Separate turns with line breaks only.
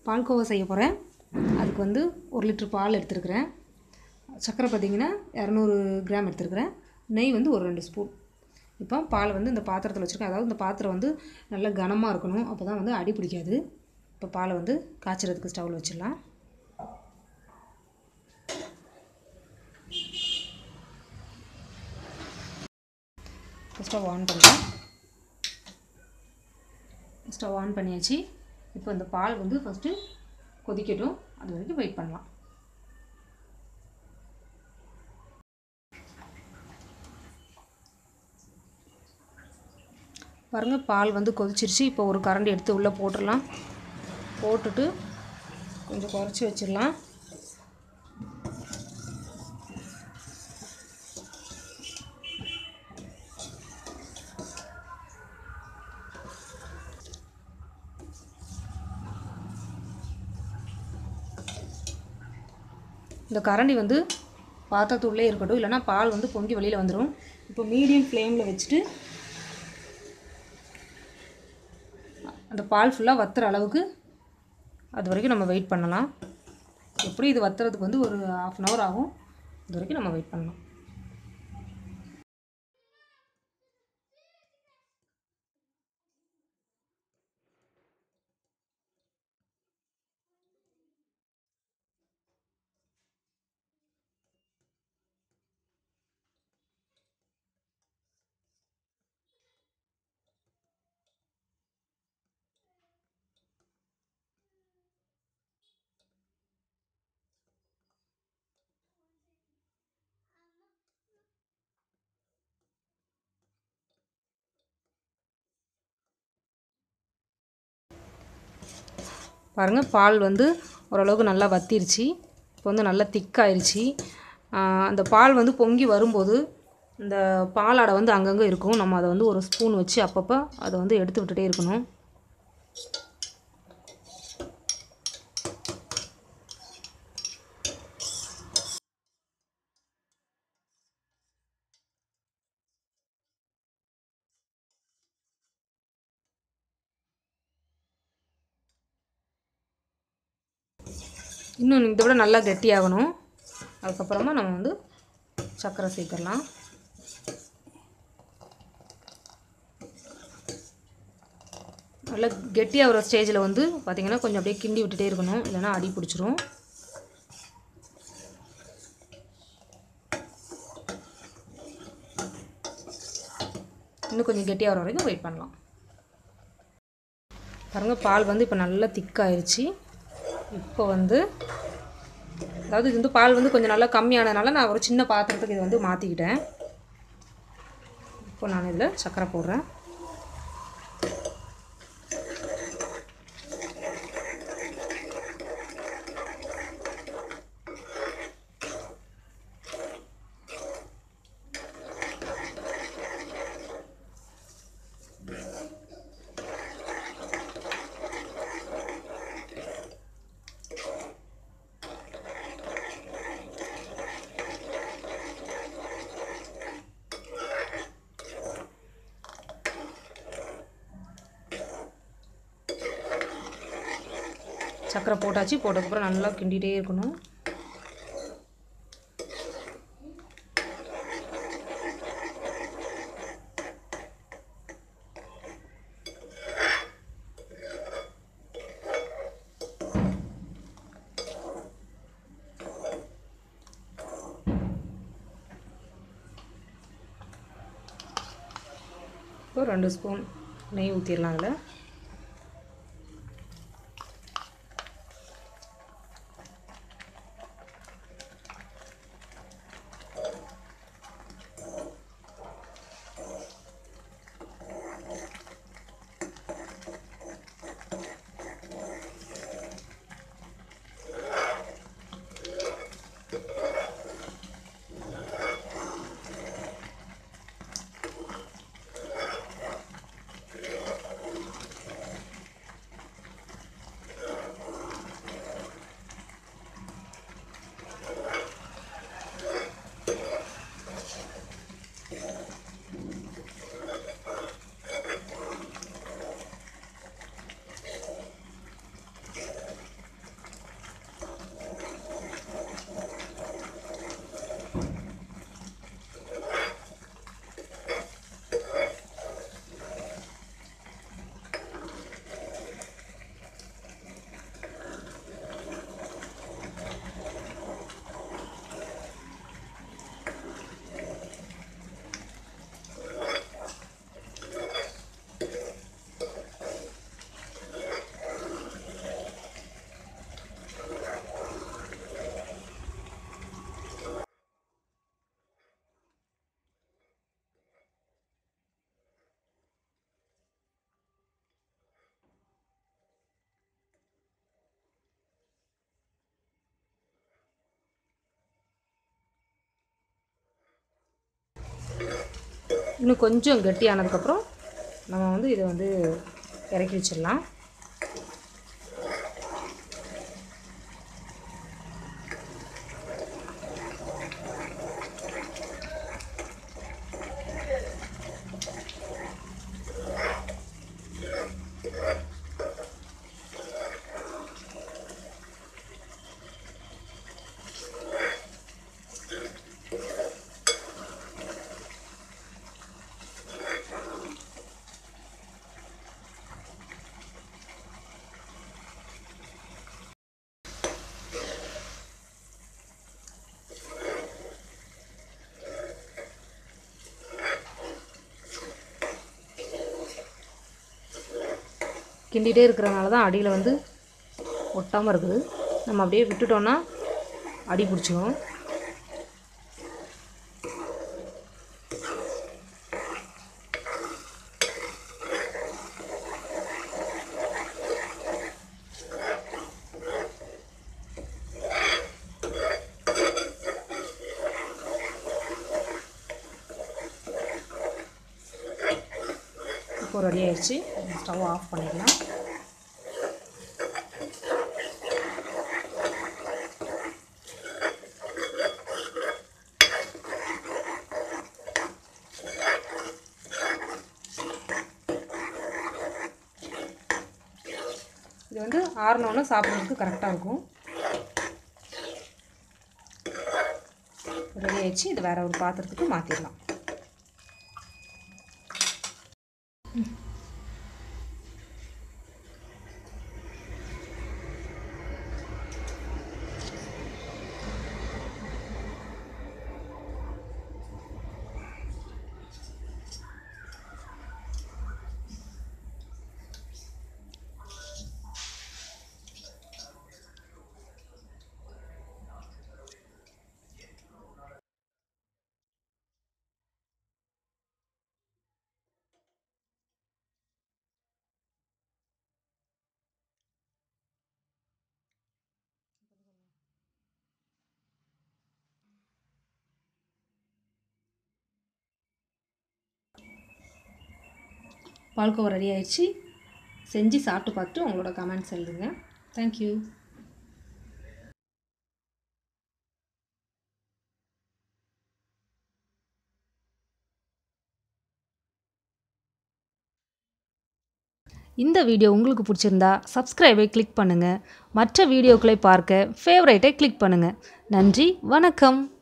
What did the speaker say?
பால்கோவா செய்ய போகிறேன் அதுக்கு வந்து ஒரு லிட்ரு பால் எடுத்துருக்கிறேன் சர்க்கரை பார்த்திங்கன்னா இரநூறு கிராம் எடுத்துருக்கிறேன் நெய் வந்து ஒரு ரெண்டு ஸ்பூன் இப்போ பால் வந்து இந்த பாத்திரத்தில் வச்சுருக்கேன் அதாவது இந்த பாத்திரம் வந்து நல்லா கனமாக இருக்கணும் அப்போ தான் வந்து அடி பிடிக்காது இப்போ பாலை வந்து காய்ச்சறதுக்கு ஸ்டவ்வில் வச்சிடலாம் ஸ்டவ் ஆன் பண்ணுறேன் ஸ்டவ் ஆன் பண்ணியாச்சு இப்போ இந்த பால் வந்து ஃபஸ்ட்டு கொதிக்கட்டும் அது வரைக்கும் வெயிட் பண்ணலாம் பாருங்கள் பால் வந்து கொதிச்சிருச்சு இப்போ ஒரு கரண்டி எடுத்து உள்ளே போட்டுடலாம் போட்டுட்டு கொஞ்சம் குறைச்சி வச்சிடலாம் இந்த கரண்டி வந்து பாத்திரத்துள்ளே இருக்கட்டும் இல்லைனா பால் வந்து பொங்கி வெளியில் வந்துடும் இப்போ மீடியம் ஃப்ளேமில் வச்சுட்டு அந்த பால் ஃபுல்லாக வத்துற அளவுக்கு அது வரைக்கும் நம்ம வெயிட் பண்ணலாம் எப்படி இது வத்துறதுக்கு வந்து ஒரு ஆஃப் அன் ஹவர் ஆகும் இது வரைக்கும் நம்ம வெயிட் பண்ணலாம் பாருங்கள் பால் வந்து ஓரளவுக்கு நல்லா வத்திருச்சு இப்போ வந்து நல்லா திக்காயிருச்சு அந்த பால் வந்து பொங்கி வரும்போது இந்த பாலாடை வந்து அங்கங்கே இருக்கும் நம்ம அதை வந்து ஒரு ஸ்பூன் வச்சு அப்பப்போ அதை வந்து எடுத்து விட்டுட்டே இருக்கணும் இன்னும் இதை விட நல்லா கெட்டியாகணும் அதுக்கப்புறமா நம்ம வந்து சர்க்கரை சேர்த்துடலாம் நல்லா கெட்டியாகிற ஸ்டேஜில் வந்து பார்த்திங்கன்னா கொஞ்சம் அப்படியே கிண்டி விட்டுட்டே இருக்கணும் இல்லைன்னா அடி பிடிச்சிரும் இன்னும் கொஞ்சம் கெட்டியாக வர வரைக்கும் வெயிட் பண்ணலாம் பாருங்கள் பால் வந்து இப்போ நல்லா திக்காயிருச்சு இப்போ வந்து அதாவது இது வந்து பால் வந்து கொஞ்சம் நல்லா கம்மியானதுனால நான் ஒரு சின்ன பாத்திரத்துக்கு இதை வந்து மாற்றிக்கிட்டேன் இப்போ நான் இதில் சர்க்கரை போடுறேன் சர்க்கரை போட்டாச்சு போட்டதுக்கப்புறம் நல்லா கிண்டிகிட்டே இருக்கணும் இப்போ ரெண்டு ஸ்பூன் நெய் ஊற்றிடலாம் அதில் இன்னும் கொஞ்சம் கெட்டியானதுக்கப்புறம் நம்ம வந்து இதை வந்து இறக்கி வச்சிடலாம் கிண்டிகிட்டே இருக்கிறனால தான் அடியில் வந்து ஒட்டாமல் இருக்குது நம்ம அப்படியே விட்டுட்டோன்னா அடி பிடிச்சிக்கும் இப்போ ரெடி ஆயிடுச்சு ஸ்டவ் ஆஃப் பண்ணிக்கலாம் இது வந்து ஆறினோன்னு சாப்பிட்றதுக்கு கரெக்டாக இருக்கும் ரெடி ஆயிடுச்சு இது வேறு ஒரு பாத்திரத்துக்கு மாற்றிடலாம் பால்கோவா ரெடி ஆயிடுச்சு செஞ்சு சாப்பிட்டு பார்த்துட்டு உங்களோட கமெண்ட்ஸ் எழுதுங்க தேங்க்யூ இந்த வீடியோ உங்களுக்கு பிடிச்சிருந்தா சப்ஸ்கிரைபை கிளிக் பண்ணுங்கள் மற்ற வீடியோக்களை பார்க்க ஃபேவரைட்டை கிளிக் பண்ணுங்கள் நன்றி வணக்கம்